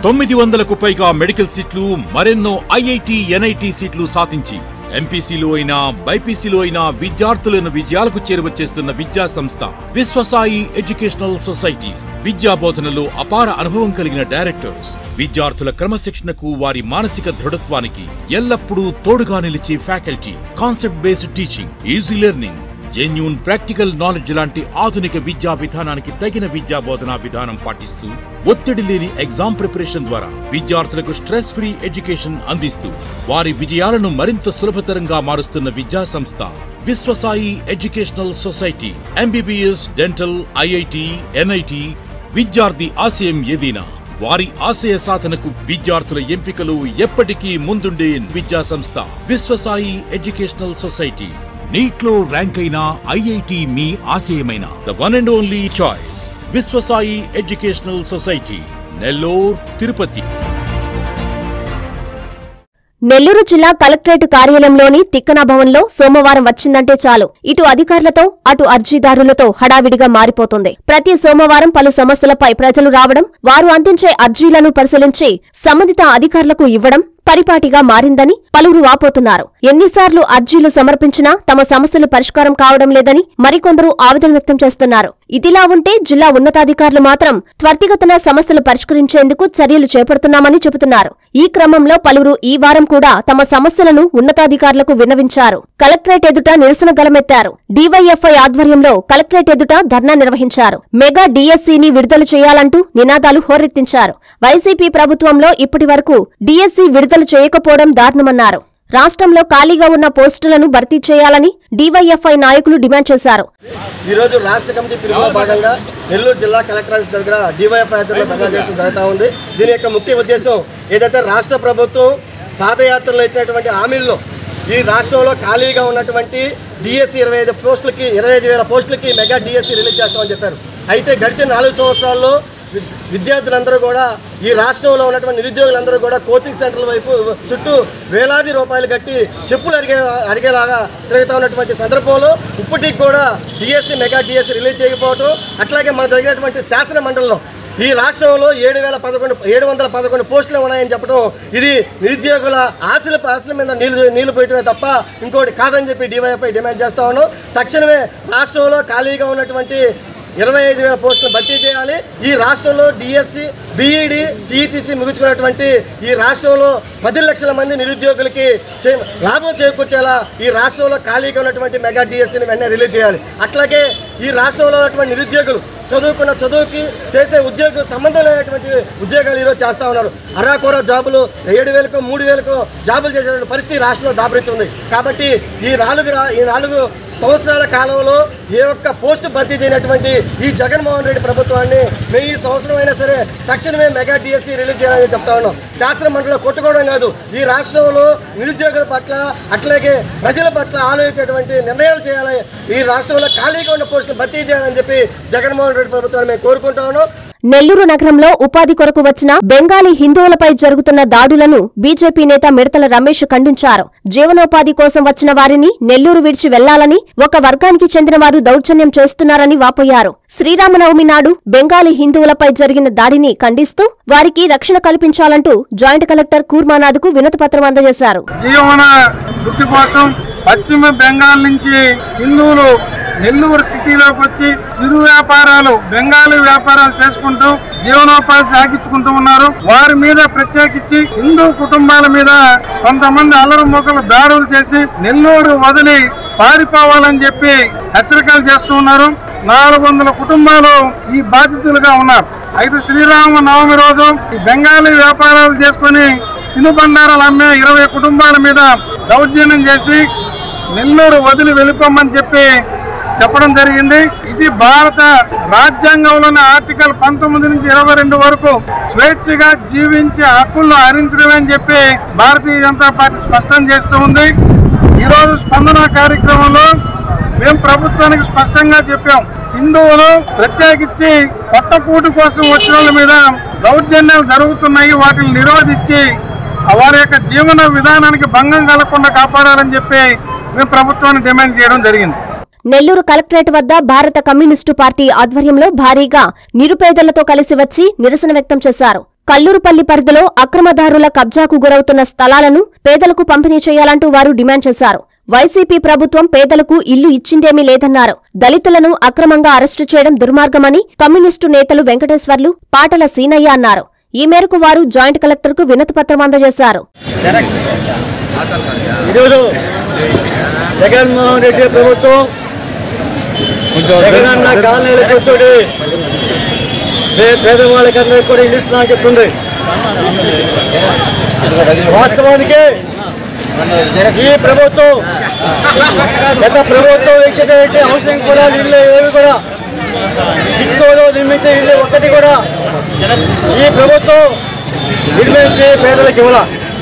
తొమ్మిది వందలకు పైగా మెడికల్ సీట్లు మరెన్నో ఐఐటి ఎన్ఐటి సీట్లు సాధించి ఎంపీసీలో అయినా బైపీసీలో అయినా విద్యార్థులను విజయాలకు చేరువచేస్తున్న విద్యా సంస్థ విశ్వసాయి ఎడ్యుకేషనల్ సొసైటీ విద్యా బోధనలో అపార అనుభవం కలిగిన డైరెక్టర్స్ విద్యార్థుల క్రమశిక్షణకు వారి మానసిక దృఢత్వానికి ఎల్లప్పుడూ తోడుగా నిలిచే faculty concept based teaching easy learning genuine practical knowledge లాంటి ఆధునిక విద్యా విధానానికి తగిన విద్యా బోధనా విధానం పాటిస్తూ ఒత్తిడి లేని ఎగ్జామ్ ప్రిపరేషన్ ద్వారా విద్యార్థులకు స్ట్రెస్ ఫ్రీ ఎడ్యుకేషన్ అందిస్తూ వారి విజయాలను మరింత సులభతరంగా మారుస్తున్న విద్యా సంస్థ Viswasai educational society MBBS dental IIT NIT విద్యార్థి ఆశయం ఏదైనా వారి ఆశయ సాధనకు విద్యార్థుల ఎంపికలు ఎప్పటికీ ముందుండే విద్యా సంస్థ విశ్వసాయి ఎడ్యుకేషనల్ సొసైటీ నీట్లో ర్యాంక్ అయిన ఐఐటి మీ ఆశయమైన the one and only choice Viswasai educational society Nellore Tirupati Nellore జిల్లా కలెక్టరేట్ కార్యాలయంలోని తిక్కన భవన్లో సోమవారం వచ్చిందంటే చాలు ఇటు అధికారులతో అటు అర్జీదారులతో హడావిడిగా మారిపోతుంది ప్రతి సోమవారం పలు సమస్యలపై ప్రజలు రావడం వారు అందించే అర్జీలను పరిశీలించి సంబంధిత అధికారులకు ఇవ్వడం పరిపాటిగా మారిందని పలువురు వాపోతున్నారు ఎన్నిసార్లు అర్జీలు సమర్పించినా తమ సమస్యలు పరిష్కారం కావడం లేదని మరికొందరు ఆవేదన వ్యక్తం చేస్తున్నారు ఇదిలా ఉంటే జిల్లా ఉన్నతాధికారులు మాత్రం త్వరితగతిన సమస్యలు పరిష్కరించేందుకు చర్యలు చేపడుతున్నామని చెబుతున్నారు ఈ క్రమంలో పలువురు ఈ వారం కూడా తమ సమస్యలను ఉన్నతాధికారులకు విన్నవించారు కలెక్టరేట్ ఎదుట నిరసన గలమెత్తారు డీవైఎఫ్ఐ ఆధ్వర్యంలో కలెక్టరేట్ ఎదుట ధర్నా నిర్వహించారు మెగా డీఎస్సీని విడుదల చేయాలంటూ నినాదాలు హోరెత్తించారు వైసీపీ ప్రభుత్వంలో ఇప్పటి వరకు డీఎస్సీ విడుదల చేయకపోవడం దారుణమన్నారు రాష్ట్రంలో ఖాళీగా ఉన్న పోస్టులను భర్తీ చేయాలని డీవైఎఫ్ఐ నాయకులు డిమాండ్ చేశారు ఈ రోజు రాష్ట్ర కమిటీ పిలుపులో భాగంగా నెల్లూరు జిల్లా కలెక్టర్ ఆఫీస్ దగ్గర డివైఎఫ్ ఆధ్వర్యంలో ధర్నా చేయడం జరుగుతూ ఉంది దీని యొక్క ముఖ్య ఉద్దేశం ఏదైతే రాష్ట్ర ప్రభుత్వం పాదయాత్రలో ఇచ్చినటువంటి హామీల్లో ఈ రాష్ట్రంలో ఖాళీగా ఉన్నటువంటి డిఎస్సి ఇరవై ఐదు పోస్టులకి ఇరవై ఐదు వేల పోస్టులకి మెగా డిఎస్సి రిలీజ్ చేస్తామని చెప్పారు అయితే గడిచిన నాలుగు సంవత్సరాల్లో వి- విద్యార్థులందరూ కూడా ఈ రాష్ట్రంలో ఉన్నటువంటి నిరుద్యోగులందరూ కూడా కోచింగ్ సెంటర్ల వైపు చుట్టూ వేలాది రూపాయలు కట్టి చెప్పులు అడిగే అడిగేలాగా తిరుగుతూ ఉన్నటువంటి సందర్భంలో ఇప్పటికి కూడా డిఎస్సి మెగా డిఎస్సి రిలీజ్ చేయకపోవడం అట్లాగే మన జరిగినటువంటి శాసన మండలిలో ఈ రాష్ట్రంలో ఏడు వేల పదకొండు ఏడు వందల పదకొండు పోస్టులు ఉన్నాయని చెప్పడం ఇది నిరుద్యోగుల ఆశల ఆశల మీద నీళ్లు నీళ్లు పోయటమే తప్ప ఇంకోటి కాదని చెప్పి డివైఎఫ్ఐ డిమాండ్ చేస్తా ఉన్నాం తక్షణమే రాష్ట్రంలో ఖాళీగా ఉన్నటువంటి ఇరవై ఐదు వేల పోస్టులు భర్తీ చేయాలి ఈ రాష్ట్రంలో డిఎస్సి బీఈడి టీటీసీ ముగించుకున్నటువంటి ఈ రాష్ట్రంలో పది లక్షల మంది నిరుద్యోగులకి చే- లాభం చేకూర్చేలా ఈ రాష్ట్రంలో ఖాళీగా ఉన్నటువంటి మెగా డిఎస్సిని వెంటనే రిలీజ్ చేయాలి అట్లాగే ఈ రాష్ట్రంలో ఉన్నటువంటి నిరుద్యోగులు చదువుకున్న చదువుకి చేసే ఉద్యోగ సంబంధం లేనటువంటి ఉద్యోగాలు ఈరోజు చేస్తూ ఉన్నారు అరాకొర జాబులు ఏడు వేలకు మూడు వేలకు జాబులు చేసేటువంటి పరిస్థితి రాష్ట్రంలో దాపరించి ఉంది కాబట్టి ఈ నాలుగు రా- ఈ నాలుగు సంవత్సరాల కాలంలో ఏ ఒక్క పోస్టు భర్తీ చేయనటువంటి ఈ జగన్మోహన్ రెడ్డి ప్రభుత్వాన్ని మేము ఈ సంవత్సరం అయినా సరే తక్షణమే మెగా డిఎస్సి రిలీజ్ చేయాలని చెప్తా ఉన్నాం శాసన మండలిలో కొట్టుకోవడం కాదు ఈ రాష్ట్రంలో నిరుద్యోగుల పట్ల అట్లాగే ప్రజల పట్ల ఆలోచించేటువంటి నిర్ణయాలు చేయాలి ఈ రాష్ట్రంలో ఖాళీగా ఉన్న పోస్టులు భర్తీ చేయాలని చెప్పి జగన్మోహన్ రెడ్డి ప్రభుత్వాన్ని మేము కోరుకుంటా ఉన్నాం నెల్లూరు నగరంలో ఉపాధి కొరకు వచ్చిన బెంగాలీ హిందువులపై జరుగుతున్న దాడులను బీజేపీ నేత మిడతల రమేష్ ఖండించారు జీవనోపాధి కోసం వచ్చిన వారిని నెల్లూరు విడిచి వెళ్లాలని ఒక వర్గానికి చెందిన వారు దౌర్జన్యం చేస్తున్నారని వాపోయారు శ్రీరామనవమి నాడు బెంగాలీ హిందువులపై జరిగిన దాడిని ఖండిస్తూ వారికి రక్షణ కల్పించాలంటూ జాయింట్ కలెక్టర్ కూర్మానాథ్కు వినతిపత్రం అందజేశారు జీవన వృత్తి కోసం పశ్చిమ బెంగాల్ నుంచి హిందువులు నెల్లూరు సిటీలోకి వచ్చి చిరు వ్యాపారాలు బెంగాలీ వ్యాపారాలు చేసుకుంటూ జీవనోపాధి సాగించుకుంటూ ఉన్నారు వారి మీద ప్రత్యేకించి హిందూ కుటుంబాల మీద కొంతమంది అల్లరి మొక్కలు దాడులు చేసి నెల్లూరు వదిలి పారిపోవాలని చెప్పి హెచ్చరికలు చేస్తూ ఉన్నారు నాలుగు వందల కుటుంబాలు ఈ బాధితులుగా ఉన్నారు అయితే శ్రీరామ నవమి రోజు ఈ బెంగాలీ వ్యాపారాలు చేసుకుని తినుబండారాలు అమ్మే ఇరవై కుటుంబాల మీద దౌర్జన్యం చేసి నెల్లూరు వదిలి వెళ్ళిపోమని చెప్పి చెప్పడం జరిగింది ఇది భారత రాజ్యాంగంలోని ఆర్టికల్ పంతొమ్మిది నుంచి ఇరవై రెండు వరకు స్వేచ్ఛగా జీవించే హక్కులను హరించడమే అని చెప్పి భారతీయ జనతా పార్టీ స్పష్టం చేస్తూ ఉంది ఈరోజు స్పందన కార్యక్రమంలో మేము ప్రభుత్వానికి స్పష్టంగా చెప్పాం హిందువులు ప్రత్యేకించి పొట్టకూటి కోసం వచ్చిన వాళ్ళ మీద దౌర్జన్యాలు జరుగుతున్నాయి వాటిని నిరోధించి వారి యొక్క జీవన విధానానికి భంగం కలగకుండా కాపాడాలని చెప్పి మేము ప్రభుత్వాన్ని డిమాండ్ చేయడం జరిగింది నెల్లూరు కలెక్టరేట్ వద్ద భారత కమ్యూనిస్టు పార్టీ ఆధ్వర్యంలో భారీగా నిరుపేదలతో కలిసి వచ్చి నిరసన వ్యక్తం చేశారు కల్లూరుపల్లి పరిధిలో అక్రమదారుల కబ్జాకు గురవుతున్న స్థలాలను పేదలకు పంపిణీ చేయాలంటూ వారు డిమాండ్ చేశారు వైసీపీ ప్రభుత్వం పేదలకు ఇల్లు ఇచ్చిందేమీ లేదన్నారు దళితులను అక్రమంగా అరెస్టు చేయడం దుర్మార్గమని కమ్యూనిస్టు నేతలు వెంకటేశ్వర్లు పాటల సీనయ్య అన్నారు ఈ మేరకు వారు జాయింట్ కలెక్టర్కు వినతిపత్రం అందజేశారు ఈరోజు జగన్మోహన్ రెడ్డి ప్రభుత్వం జగనన్న కాలనీల కూర్చొని పేదవాళ్ళకందరికీ కూడా ఇల్లు ఇస్తున్నా అని చెప్తుంది వాస్తవానికి ఈ ప్రభుత్వం గత ప్రభుత్వం ఇచ్చేటువంటి హౌసింగ్ కూడా ఇల్లు ఏవి కూడా టిక్కోలో నిర్మించే ఇల్లు ఒక్కటి కూడా ఈ ప్రభుత్వం నిర్మించి పేదలకు ఇవ్వాల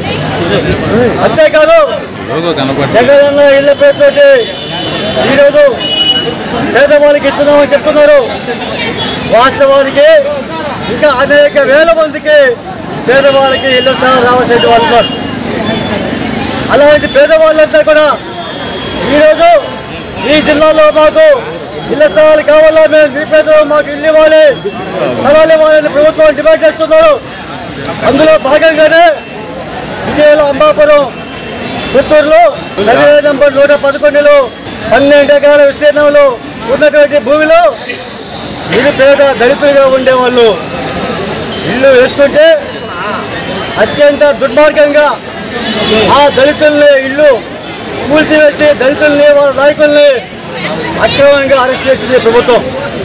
అంతేకాదు జగనన్న ఇళ్ల పేరుతోటి ఈరోజు పేదవాళ్ళకి ఇస్తున్నామని చెప్తున్నారు వాస్తవానికి ఇంకా అనేక వేల మందికి పేదవాళ్ళకి ఇళ్ల స్థలం రావాల్సిన వాళ్ళు ఉన్నారు. అలాంటి పేదవాళ్ళంతా కూడా ఈరోజు ఈ జిల్లాలో మాకు ఇళ్ల స్థలాలు కావాలా మేము నిరుపేదలు మాకు ఇల్లు ఇవ్వాలి స్థలాలు ఇవ్వాలని ప్రభుత్వం డిమాండ్ చేస్తున్నారు అందులో భాగంగానే విజయలో అంబాపురం పుత్తూరులో సర్వే నంబర్ నూట పదకొండులో పన్నెండు ఎకరాల విస్తీర్ణంలో ఉన్నటువంటి భూమిలో నిరుపేద దళితులుగా ఉండేవాళ్ళు ఇల్లు వేసుకుంటే అత్యంత దుర్మార్గంగా ఆ దళితుల్ని ఇల్లు కూల్చివేసి దళితుల్ని వాళ్ళ నాయకుల్ని అక్రమంగా అరెస్ట్ చేసింది ప్రభుత్వం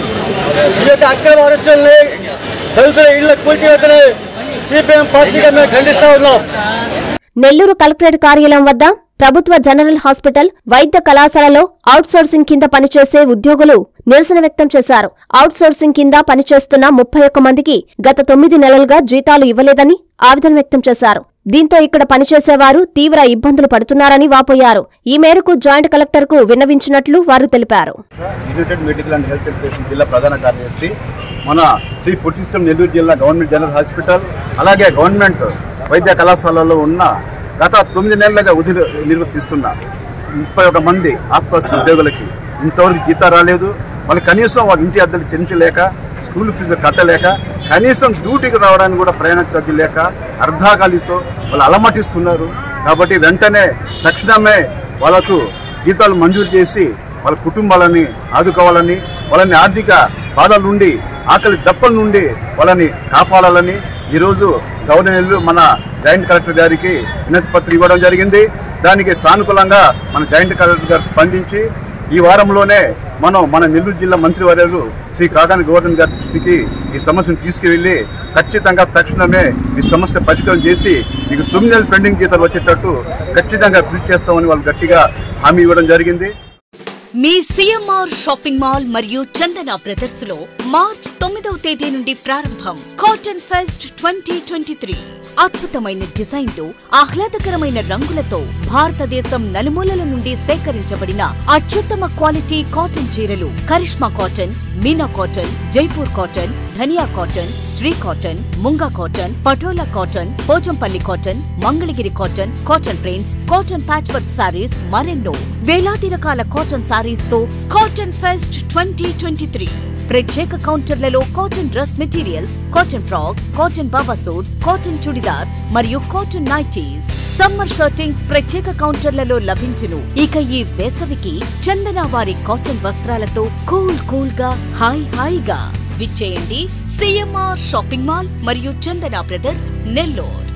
ఈ యొక్క అక్రమ అరెస్టుల్ని దళితుల ఇళ్ళ కూల్చివేతని సిపిఎం పార్టీగా మేము ఖండిస్తా ఉన్నాం నెల్లూరు కలెక్టరేట్ కార్యాలయం వద్ద ప్రభుత్వ జనరల్ హాస్పిటల్ వైద్య కళాశాలలో అవుట్సోర్సింగ్ కింద పనిచేసే ఉద్యోగులు నిరసన వ్యక్తం చేశారు అవుట్సోర్సింగ్ కింద పనిచేస్తున్న ముప్పై ఒక్క మందికి గత తొమ్మిది నెలలుగా జీతాలు ఇవ్వలేదని ఆవేదన వ్యక్తం చేశారు దీంతో ఇక్కడ పనిచేసేవారు తీవ్ర ఇబ్బందులు పడుతున్నారని వాపోయారు ఈ మేరకు జాయింట్ కలెక్టర్కు విన్నవించినట్లు వారు తెలిపారు united medical and health education జిల్లా ప్రధాన కార్యదర్శి మన శ్రీ పుట్టిస్టం నెల్లూరు జిల్లా గవర్నమెంట్ జనరల్ హాస్పిటల్ అలాగే గవర్నమెంట్ వైద్య కళాశాలలో ఉన్న గత తొమ్మిది నెలలుగా విధి నిర్వర్తిస్తున్న ముప్పై ఒక మంది ఆఫ్కోర్స్ ఉద్యోగులకి ఇంతవరకు జీతం రాలేదు వాళ్ళు కనీసం వాళ్ళ ఇంటి అద్దెలు చెల్లించలేక స్కూల్ ఫీజు కట్టలేక కనీసం డ్యూటీకి రావడానికి కూడా ప్రయాణ ఛార్జీ లేక అర్ధాగాలితో వాళ్ళు అలమటిస్తున్నారు కాబట్టి వెంటనే తక్షణమే వాళ్ళకు జీతాలు మంజూరు చేసి వాళ్ళ కుటుంబాలని ఆదుకోవాలని వాళ్ళని ఆర్థిక బాధల నుండి ఆకలి దప్పల నుండి వాళ్ళని కాపాడాలని ఈరోజు గవర్నర్ మన జాయింట్ కలెక్టర్ గారికి వినతి పత్రం ఇవ్వడం జరిగింది దానికి సానుకూలంగా మన జాయింట్ కలెక్టర్ గారు స్పందించి ఈ వారంలోనే మనం మన నెల్లూరు జిల్లా మంత్రివర్యులు శ్రీ కాకాని గోవర్ధన్ గారి దృష్టికి ఈ సమస్యను తీసుకువెళ్ళి ఖచ్చితంగా తక్షణమే ఈ సమస్య పరిష్కారం చేసి మీకు తొమ్మిది నెలలు పెండింగ్ జీతాలు వచ్చేటట్టు ఖచ్చితంగా కృషి చేస్తామని వాళ్ళు గట్టిగా హామీ ఇవ్వడం జరిగింది మీ సిఎంఆర్ షాపింగ్ మాల్ మరియు చందన బ్రదర్స్ లో మార్చ్ తొమ్మిదవ తేదీ నుండి ప్రారంభం cotton fest twenty twenty three అద్భుతమైన డిజైన్లు ఆహ్లాదకరమైన రంగులతో భారతదేశం నలుమూలల నుండి సేకరించబడిన అత్యుత్తమ క్వాలిటీ కాటన్ చీరలు Karishma cotton Meena cotton Jaipur cotton Dhaniya cotton Shri cotton Munga cotton Patola cotton Pochampally cotton Mangalagiri cotton cotton prints cotton patch work saris మరెన్నో వేలాది రకాల కాటన్ సారీస్ తో cotton fest twenty twenty three ప్రత్యేక కౌంటర్లలో cotton dress materials cotton frocks cotton baba suits cotton churidars మరియు కాటన్ నైటీస్ సమ్మర్ షర్టింగ్స్ ప్రత్యేక కౌంటర్లలో లభించును ఇక ఈ వేసవికి చందన వారి కాటన్ వస్త్రాలతో కూల్ కూల్ గా హాయ్ హాయిగా విచ్చేయండి సిఎంఆర్ షాపింగ్ మాల్ మరియు చందన బ్రదర్స్ నెల్లూరు